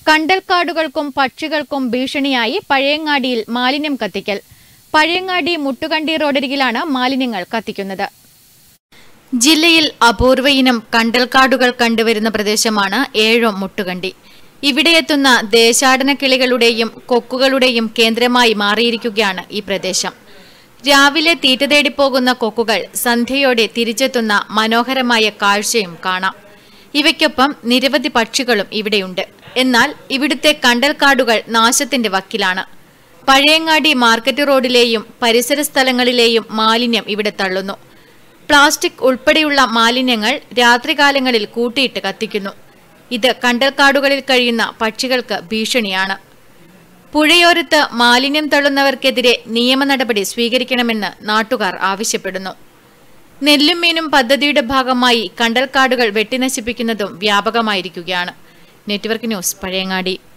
കണ്ടൽക്കാടുകൾക്കും പക്ഷികൾക്കും ഭീഷണിയായി പഴയങ്ങാടിയിൽ മാലിന്യം കത്തിക്കൽ പഴയങ്ങാടി മുട്ടുകണ്ടി റോഡരികിലാണ് മാലിന്യങ്ങൾ കത്തിക്കുന്നത് ജില്ലയിൽ അപൂർവ ഇനം കണ്ടൽക്കാടുകൾ കണ്ടുവരുന്ന പ്രദേശമാണ് ഏഴോം മുട്ടുകണ്ടി ഇവിടെ എത്തുന്ന ദേശാടന കിളികളുടെയും കൊക്കുകളുടെയും കേന്ദ്രമായി മാറിയിരിക്കുകയാണ് ഈ പ്രദേശം രാവിലെ തീറ്റ തേടിപ്പോകുന്ന കൊക്കുകൾ സന്ധ്യയോടെ തിരിച്ചെത്തുന്ന മനോഹരമായ കാഴ്ചയും കാണാം ഇവയ്ക്കൊപ്പം നിരവധി പക്ഷികളും ഇവിടെയുണ്ട് എന്നാൽ ഇവിടുത്തെ കണ്ടൽക്കാടുകൾ നാശത്തിന്റെ വക്കിലാണ് പഴയങ്ങാടി മാർക്കറ്റ് റോഡിലെയും പരിസര സ്ഥലങ്ങളിലെയും മാലിന്യം ഇവിടെ തള്ളുന്നു പ്ലാസ്റ്റിക് ഉൾപ്പെടെയുള്ള മാലിന്യങ്ങൾ രാത്രികാലങ്ങളിൽ കൂട്ടിയിട്ട് കത്തിക്കുന്നു ഇത് കണ്ടൽക്കാടുകളിൽ കഴിയുന്ന പക്ഷികൾക്ക് ഭീഷണിയാണ് പുഴയോരത്ത് മാലിന്യം തള്ളുന്നവർക്കെതിരെ നിയമ നടപടി സ്വീകരിക്കണമെന്ന് നാട്ടുകാർ ആവശ്യപ്പെടുന്നു നെല്ലും മീനും പദ്ധതിയുടെ ഭാഗമായി കണ്ടൽക്കാടുകൾ വെട്ടിനശിപ്പിക്കുന്നതും വ്യാപകമായിരിക്കുകയാണ് നെറ്റ്വർക്ക് ന്യൂസ് പഴയങ്ങാടി